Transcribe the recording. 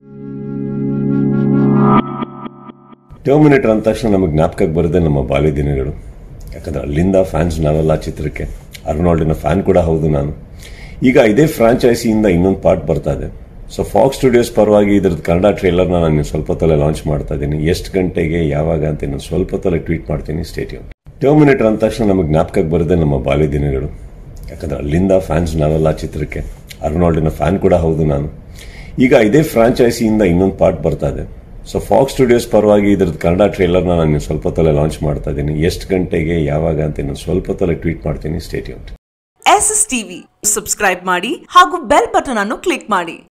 Terminator ಅಂದ ತಕ್ಷಣ ನಮಗೆ ಜ್ಞಾಪಕಕ್ಕೆ ಬರೋದೇ ನಮ್ಮ ಬಾಲ್ಯ ದಿನಗಳು ಯಾಕಂದ್ರೆ ಅಲ್ಲಿಂದ ಫ್ಯಾನ್ಸ್ ನಾವೆಲ್ಲ ಆ ಚಿತ್ರಕ್ಕೆ ಅರ್ನಾಲ್ಡಿನ ಫ್ಯಾನ್ ಕೂಡ ಹೌದು ನಾನು ಈಗ ಇದೇ ಫ್ರಾಂಚೈಸಿಯಿಂದ ಇನ್ನೊಂದು ಪಾರ್ಟ್ ಬರ್ತಾ ಇದೆ ಸೊ ಫಾಕ್ಸ್ ಸ್ಟುಡಿಯೋಸ್ ಪರವಾಗಿ ಇದ್ರದ್ದು ಕನ್ನಡ ಟ್ರೇಲರ್ನ ನಾನು ಸ್ವಲ್ಪ ಹೊತ್ತಲ್ಲೇ ಲಾಂಚ್ ಮಾಡ್ತಾ ಇದ್ದೀನಿ ಎಷ್ಟು ಗಂಟೆಗೆ ಯಾವಾಗ ಅಂತ ಇನ್ನೊಂದು ಸ್ವಲ್ಪ ಹೊತ್ತಲ್ಲೇ ಟ್ವೀಟ್ ಮಾಡ್ತೀನಿ ಸ್ಟೇಟ್ಯೂನ್ ಟರ್ಮಿನೇಟರ್ ಅಂದ ತಕ್ಷಣ ನಮಗೆ ಜ್ಞಾಪಕಕ್ಕೆ ಬರೋದೇ ನಮ್ಮ ಬಾಲ್ಯ ದಿನಗಳು ಯಾಕಂದ್ರೆ ಅಲ್ಲಿಂದ ಫ್ಯಾನ್ಸ್ ನಾವೆಲ್ಲ ಆ ಚಿತ್ರಕ್ಕೆ ಅರ್ನಾಲ್ಡಿನ ಫ್ಯಾನ್ ಕೂಡ ಹೌದು ನಾನು ಈಗ ಇದೇ ಫ್ರಾಂಚೈಸಿಯಿಂದ ಇನ್ನೊಂದು ಪಾರ್ಟ್ ಬರ್ತಾ ಇದೆ ಸೊ ಫಾಕ್ಸ್ ಸ್ಟುಡಿಯೋಸ್ ಪರವಾಗಿ ಇದ್ರದ್ದು ಕನ್ನಡ ಟ್ರೇಲರ್ನ ನಾನು ಸ್ವಲ್ಪ ಹೊತ್ತಲ್ಲೇ ಲಾಂಚ್ ಮಾಡ್ತಾ ಇದ್ದೀನಿ ಎಷ್ಟು ಗಂಟೆಗೆ ಯಾವಾಗ ಅಂತ ಇನ್ನೊಂದು ಸ್ವಲ್ಪ ಹೊತ್ತಲ್ಲೇ ಟ್ವೀಟ್ ಮಾಡ್ತೀನಿ stay tuned S S TV subscribe ಮಾಡಿ ಹಾಗೂ ಬೆಲ್ ಬಟನ್ ಅನ್ನು ಕ್ಲಿಕ್ ಮಾಡಿ